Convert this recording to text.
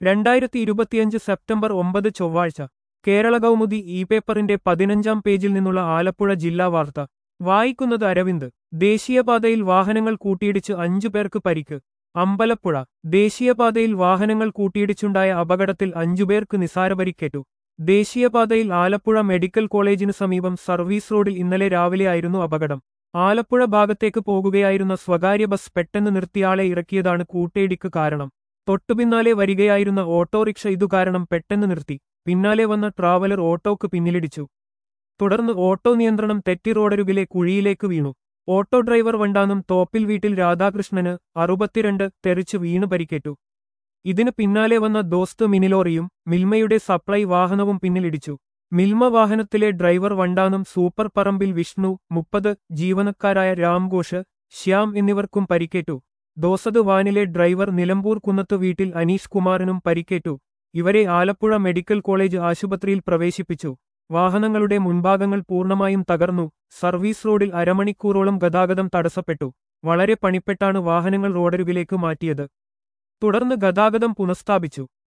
രണ്ടായിരത്തി ഇരുപത്തിയഞ്ച് സെപ്റ്റംബർ ഒമ്പത് ചൊവ്വാഴ്ച കേരള കൗമുദി ഇ പേപ്പറിന്റെ പതിനഞ്ചാം പേജിൽ നിന്നുള്ള ആലപ്പുഴ ജില്ലാ വാർത്ത വായിക്കുന്നത് അരവിന്ദ് ദേശീയപാതയിൽ വാഹനങ്ങൾ കൂട്ടിയിടിച്ച് അഞ്ചു പേർക്ക് പരിക്ക് അമ്പലപ്പുഴ ദേശീയപാതയിൽ വാഹനങ്ങൾ കൂട്ടിയിടിച്ചുണ്ടായ അപകടത്തിൽ അഞ്ചുപേർക്ക് നിസാരപരിക്കേറ്റു ദേശീയപാതയിൽ ആലപ്പുഴ മെഡിക്കൽ കോളേജിന് സമീപം സർവീസ് റോഡിൽ ഇന്നലെ രാവിലെയായിരുന്നു അപകടം ആലപ്പുഴ ഭാഗത്തേക്ക് പോകുകയായിരുന്ന സ്വകാര്യ ബസ് പെട്ടെന്ന് നിർത്തിയാളെ ഇറക്കിയതാണ് കൂട്ടയിടിക്ക് കാരണം തൊട്ടുപിന്നാലെ വരികയായിരുന്ന ഓട്ടോറിക്ഷ ഇതുകാരണം പെട്ടെന്ന് നിർത്തി പിന്നാലെ വന്ന ട്രാവലർ ഓട്ടോക്ക് പിന്നിലിടിച്ചു തുടർന്ന് ഓട്ടോ നിയന്ത്രണം തെറ്റി റോഡരുകിലെ കുഴിയിലേക്ക് വീണു ഓട്ടോ ഡ്രൈവർ വണ്ടാനം തോപ്പിൽ വീട്ടിൽ രാധാകൃഷ്ണന് അറുപത്തിരണ്ട് തെറിച്ച് വീണു പരിക്കേറ്റു ഇതിന് പിന്നാലെ വന്ന ദോസ്ത് മിനിലോറിയും മിൽമയുടെ സപ്ലൈ വാഹനവും പിന്നിലിടിച്ചു മിൽമ വാഹനത്തിലെ ഡ്രൈവർ വണ്ടാനം സൂപ്പർ പറമ്പിൽ വിഷ്ണു മുപ്പത് ജീവനക്കാരായ രാംഘോഷ് ശ്യാം എന്നിവർക്കും പരിക്കേറ്റു ദോസത് വാനിലെ ഡ്രൈവർ നിലമ്പൂർ കുന്നത്ത് വീട്ടിൽ അനീഷ് കുമാറിനും പരിക്കേറ്റു ഇവരെ ആലപ്പുഴ മെഡിക്കൽ കോളേജ് ആശുപത്രിയിൽ പ്രവേശിപ്പിച്ചു വാഹനങ്ങളുടെ മുൻഭാഗങ്ങൾ പൂർണ്ണമായും തകർന്നു സർവീസ് റോഡിൽ അരമണിക്കൂറോളം ഗതാഗതം തടസ്സപ്പെട്ടു വളരെ പണിപ്പെട്ടാണ് വാഹനങ്ങൾ റോഡരുകിലേക്ക് മാറ്റിയത് തുടർന്ന് ഗതാഗതം പുനഃസ്ഥാപിച്ചു